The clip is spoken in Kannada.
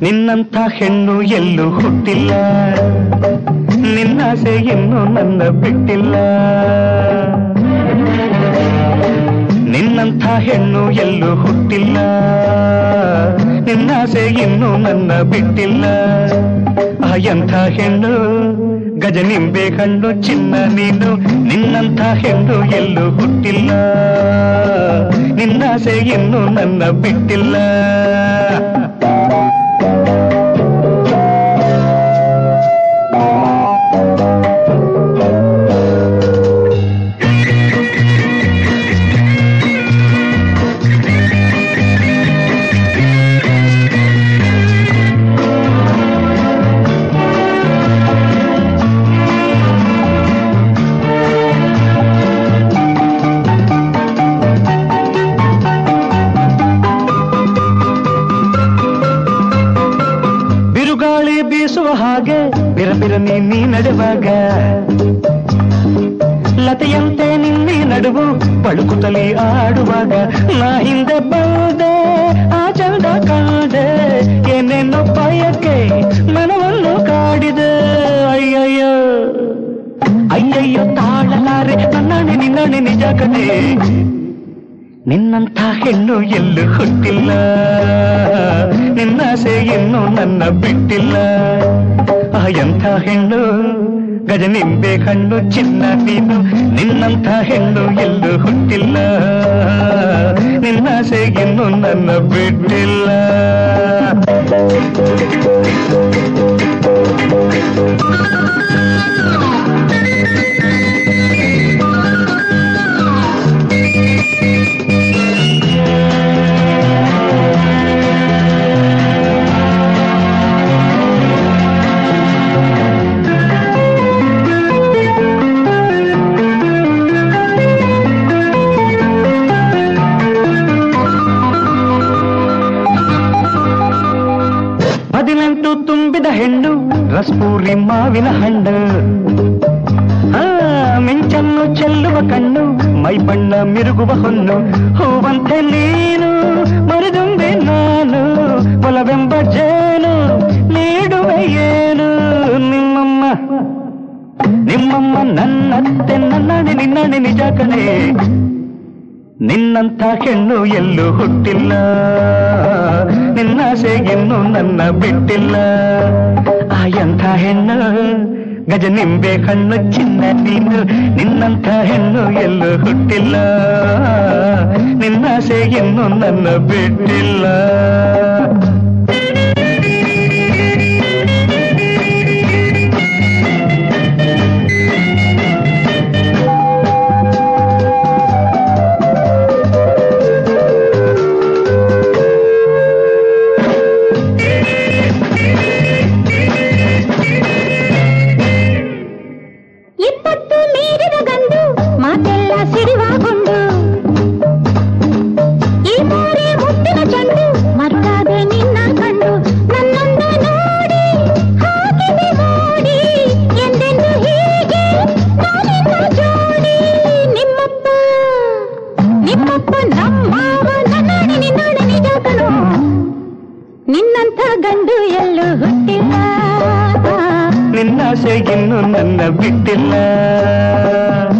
ನಿನ್ನಂಥ ಹೆಣ್ಣು ಎಲ್ಲೂ ಹುಟ್ಟಿಲ್ಲ ನಿನ್ನಾಸೆ ಇನ್ನೂ ನನ್ನ ಬಿಟ್ಟಿಲ್ಲ ನಿನ್ನಂಥ ಹೆಣ್ಣು ಎಲ್ಲೂ ಹುಟ್ಟಿಲ್ಲ ನಿನ್ನಾಸೆ ಇನ್ನೂ ನನ್ನ ಬಿಟ್ಟಿಲ್ಲ ಆ ಎಂಥ ಹೆಣ್ಣು ಗಜನಿಂಬೆ ಕಣ್ಣು ಚಿನ್ನ ನೀನು ನಿನ್ನಂಥ ಹೆಣ್ಣು ಎಲ್ಲೂ ಹುಟ್ಟಿಲ್ಲ ನಿನ್ನಾಸೆ ಇನ್ನೂ ನನ್ನ ಬಿಟ್ಟಿಲ್ಲ ಬಿರುಗಾಳಿ ಬೀಸುವ ಹಾಗೆ ಬಿರಬಿರ ನೀ ನಡೆವಾಗ ಲತೆಯಂತೆ ನಿನ್ನೆ ನಡುವು ಬಳುಕುತ್ತಲೇ ಆಡುವಾಗ ನಾ ಹಿಂದೆ ಬಂದೆ ಆ ಚಂದ ಕಾದೆ ಏನೇನೋ ಪಾಯಕ್ಕೆ ಮನವನ್ನು ಕಾಡಿದೆ ಅಯ್ಯಯ್ಯೋ ಅಯ್ಯಯ್ಯೋ ತಾಳಲಾರೆ ನನ್ನಾಣೆ ನಿನ್ನಾಣೆ ನಿಜ ಕತೆ ನಿನ್ನಂಥ ಹೆಣ್ಣು ಎಲ್ಲೂ ಹುಟ್ಟಿಲ್ಲ ನಿನ್ನಾಸೆ ಇನ್ನೂ ನನ್ನ ಬಿಟ್ಟಿಲ್ಲ ಆ ಎಂಥ ಹೆಣ್ಣು ಗಜನಿಂಬೆ ಕಣ್ಣು ಚಿನ್ನ ನೀನು ನಿನ್ನಂಥ ಹೆಣ್ಣು ಎಲ್ಲೂ ಹುಟ್ಟಿಲ್ಲ ನಿನ್ನಾಸೆ ಇನ್ನೂ ನನ್ನ ಬಿಟ್ಟಿಲ್ಲ ಹದಿನೆಂಟು ತುಂಬಿದ ಹೆಣ್ಣು ರಸ್ಪೂರಿ ಮಾವಿನ ಹಣ್ಣು ಆ, ಮಿಂಚನ್ನು ಚೆಲ್ಲುವ ಕಣ್ಣು ಮೈ ಬಣ್ಣ ಮಿರುಗುವ ಹೊನ್ನು ಹೂವಂತೆ ನೀನು ಮರಿದುಂಬೆ ನಾನು ಒಲವೆಂಬ ಜೇನು ನೀಡುವೆ ಏನು ನಿಮ್ಮಮ್ಮ ನಿಮ್ಮಮ್ಮ ನನ್ನತ್ತೆ ನನ್ನಾಣೆ ನಿನ್ನಾಣೆ ನಿಜ ಕಣೆ ನಿನ್ನಂಥ ಹೆಣ್ಣು ಎಲ್ಲೂ ಹುಟ್ಟಿಲ್ಲ ನಿನ್ನಾಸೆ ಇನ್ನೂ ನನ್ನ ಬಿಟ್ಟಿಲ್ಲ ಆ ಎಂಥ ಹೆಣ್ಣು ಗಜನಿಂಬೆ ಕಣ್ಣು ಚಿನ್ನ ನೀನು ನಿನ್ನಂಥ ಹೆಣ್ಣು ಎಲ್ಲೂ ಹುಟ್ಟಿಲ್ಲ ನಿನ್ನಾಸೆ ಇನ್ನೂ ನನ್ನ ಬಿಟ್ಟಿಲ್ಲ ಇಪ್ಪತ್ತು ಮೀರಿದ ಗಂಡು ಮಾತೆಲ್ಲ ಸಿಡಿವಾಗೊಂಡು ಈ ಮೋರೆ ಮುಟ್ಟಿನ ಚೆಂಡು ಮರುಳಾದೆ ನಿನ್ನ ಕಂಡು ನನ್ನೊಂದು ನೋಡಿ ಹಾಕಿದೆ ಮೋಡಿ ಎಂದೆಂದು ಹೀಗೆ ನಾನಿನ್ನ ಜೋಡಿ ನಿಮ್ಮಪ್ಪ ನಿಮ್ಮಪ್ಪ ನಮ್ಮವ ನನ್ನಾಣೆ ನಿನ್ನಾಣೆ ನಿಜ ಕಣೋ ನಿನ್ನಂಥ ಗಂಡು ಎಲ್ಲೂ ಹುಟ್ಟಿಲ್ಲ ನಿನ್ನಾಸೆ ಇನ್ನೂ ನನ್ನ ಬಿಟ್ಟಿಲ್ಲ